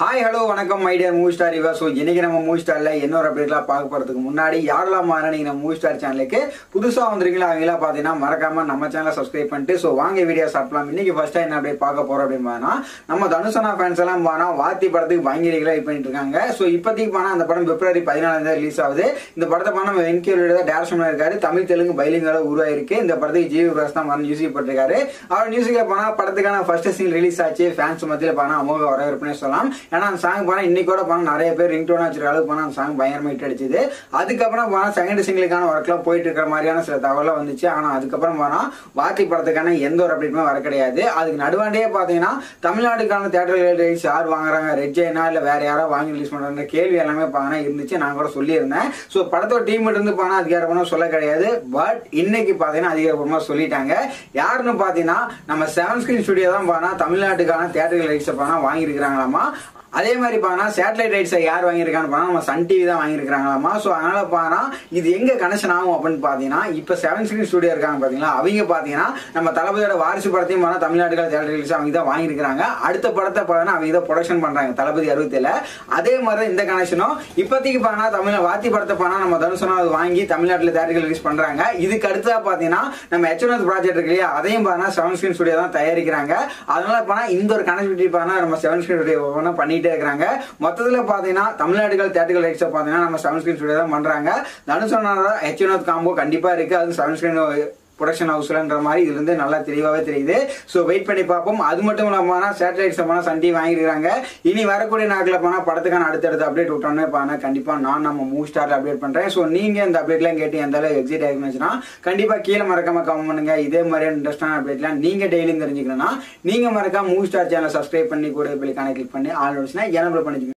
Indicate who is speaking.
Speaker 1: hi hello வணக்கம் my dear movie star இவா so இன்னைக்கு நம்ம மூவி ஸ்டார்ல இன்னொரு அப்டேட்லாம் பார்க்க போறதுக்கு முன்னாடி யாரெல்லாம் மாற நீங்க நம்ம மூவி ஸ்டார் சேனலுக்கு புதுசா வந்திருக்கீங்களா அவங்களாம் பார்த்தீங்கன்னா மறக்காம நம்ம சேனலை சப்ஸ்கிரைப் பண்ணிட்டு ஸோ வாங்க வீடியோ ஸ்டார்ட் பண்ணலாம் இன்னைக்கு ஃபர்ஸ்ட் டைம் என்ன அப்டேட் பார்க்க போறோம் அப்படின்னு பார்த்தா நம்ம தனுசனா ஃபேன்ஸ் எல்லாம் பானா வாத்தி படத்துக்கு பயங்கர இது பண்ணிட்டு இருக்காங்க ஸோ இப்போதைக்கு பானா அந்த படம் பிப்ரவரி பதினாலாம் தேதி ரிலீஸ் ஆகுது இந்த படத்தை பானா நம்ம வெங்கேரியோட டேரக்ஷன் இருக்காரு தமிழ் தெலுங்கு பைலிங்கால உருவாயிருக்கு இந்த படத்துக்கு ஜிவி பிரகாஷ் தான் வந்து மியூசிக் போட்டிருக்காரு அவர் மியூசிக்ல போனா படத்துக்கான ஃபர்ஸ்ட் சீன் ரிலீஸ் ஆச்சு ஃபேன்ஸ் மத்தியில பானா அமோக வரவேற்புனே சொல்லலாம் ஏன்னா அந்த சாங் போனா இன்னைக்கு கூட போனா நிறைய பேர் ரிங் டோன் வச்சிருக்க அளவுக்கு போனா அந்த சாங் பயங்கரமா ஹிட் அடிச்சது அதுக்கப்புறம் போனா செகண்ட் சிங்கிளுக்கான ஒர்க்லாம் போயிட்டு இருக்கிற மாதிரியான சில தகவலாம் வந்துச்சு ஆனா அதுக்கப்புறம் போனா வாத்தி படத்துக்கான எந்த ஒரு அப்டேட்டுமே வர கிடையாது அதுக்கு நடுவாண்டே பாத்தீங்கன்னா தமிழ்நாட்டுக்கான தேட்டர் ரைட்ஸ் யார் வாங்குறாங்க ரெட் ஜெயினா இல்ல வேற யாரோ வாங்கி ரிலீஸ் பண்றாங்க கேள்வி எல்லாமே பானா இருந்துச்சு நான் கூட சொல்லியிருந்தேன் ஸோ படத்தோட டீம் இருந்து பானா அதிகாரப்பூர்வமா சொல்ல கிடையாது பட் இன்னைக்கு பாத்தீங்கன்னா அதிகாரப்பூர்வமா சொல்லிட்டாங்க யாருன்னு பாத்தீங்கன்னா நம்ம செவன் ஸ்கிரீன் ஸ்டுடியோ தான் பானா தமிழ்நாட்டுக்கான தேட்டர் ரைட்ஸ் பானா வாங்கியிருக்கிறாங்களாமா அதே மாதிரி பானா சேட்டலைட் ரைட்ஸை யார் வாங்கியிருக்கான்னு பானா நம்ம சன் டிவி தான் வாங்கியிருக்காங்களாமா ஸோ அதனால பானா இது எங்க கனெக்ஷன் ஆகும் அப்படின்னு பாத்தீங்கன்னா இப்போ செவன் ஸ்கிரீன் ஸ்டுடியோ இருக்காங்க பாத்தீங்களா அவங்க பாத்தீங்கன்னா நம்ம தளபதியோட வாரிசு படத்தையும் பானா தமிழ்நாட்டுக்கான தேட்டர் ரைட்ஸ் அவங்க தான் வாங்கியிருக்காங்க அடுத்த படத்தை பாத்தீங்கன்னா அவங்க தான் ப்ரொடக்ஷன் பண்றாங்க தளபதி அறுபத்தேழு அதே மாதிரி தான் இந்த கனெக்ஷனும் இப்போதைக்கு பானா தமிழ் வாத்தி படத்தை பானா நம்ம தனுஷனா அது வாங்கி தமிழ்நாட்டில் தேட்டர்கள் ரிலீஸ் பண்றாங்க இதுக்கு அடுத்ததா பாத்தீங்கன்னா நம்ம ஹெச்என்எஸ் ப்ராஜெக்ட் இருக்கு இல்லையா அதையும் பானா செவன் ஸ்கிரீன் ஸ்டுடியோ தான் தயாரிக்கிறாங்க அதனால பானா இந்த ஒரு கனெக்டிவிட்டி பானா நம்ம செவன் ஸ்கிரீன் ஸ்டுடியோ பண்ணிட்டே இருக்கிறாங்க மொத்தத்துல பாத்தீங்கன்னா தமிழ்நாடுகள் தேட்டர்கள் ரைட்ஸ் பாத்தீங்கன்னா நம்ம செவன் ஸ்கிரீன் ஸ்டுடியோ தான் பண்றாங்க தனுஷனோட ஹெச்என்எஸ் காம்போ கண்டிப்பா இருக்கு அது செவன் ஸ்கிரீன் ப்ரொடக்ஷன் ஹவுஸ்லன்ற மாதிரி இதுல இருந்து நல்லா தெளிவாகவே தெரியுது ஸோ வெயிட் பண்ணி பார்ப்போம் அது மட்டும் இல்லாமல் சேட்டலைட் சம்பளம் சன் டிவி வாங்கிருக்காங்க இனி வரக்கூடிய நாட்களில் போனால் படத்துக்கான அடுத்தடுத்த அப்டேட் விட்டோன்னே பானா கண்டிப்பாக நான் நம்ம மூவ் ஸ்டார்ல அப்டேட் பண்ணுறேன் ஸோ நீங்கள் இந்த அப்டேட்லாம் கேட்டு எந்த அளவுக்கு எக்ஸைட் ஆகிருந்துச்சுன்னா கண்டிப்பாக கீழே மறக்காம கமெண்ட் பண்ணுங்க இதே மாதிரியான இன்ட்ரெஸ்டான அப்டேட்லாம் நீங்கள் டெய்லியும் தெரிஞ்சுக்கணும்னா நீங்கள் மறக்காம மூவ் ஸ்டார் சேனலை சப்ஸ்கிரைப் பண்ணி கூட பெல்லைக்கான கிளிக் பண்ணி ஆல் நோட்ஸ்னா எனபிள் பண்ணிக்கோங்க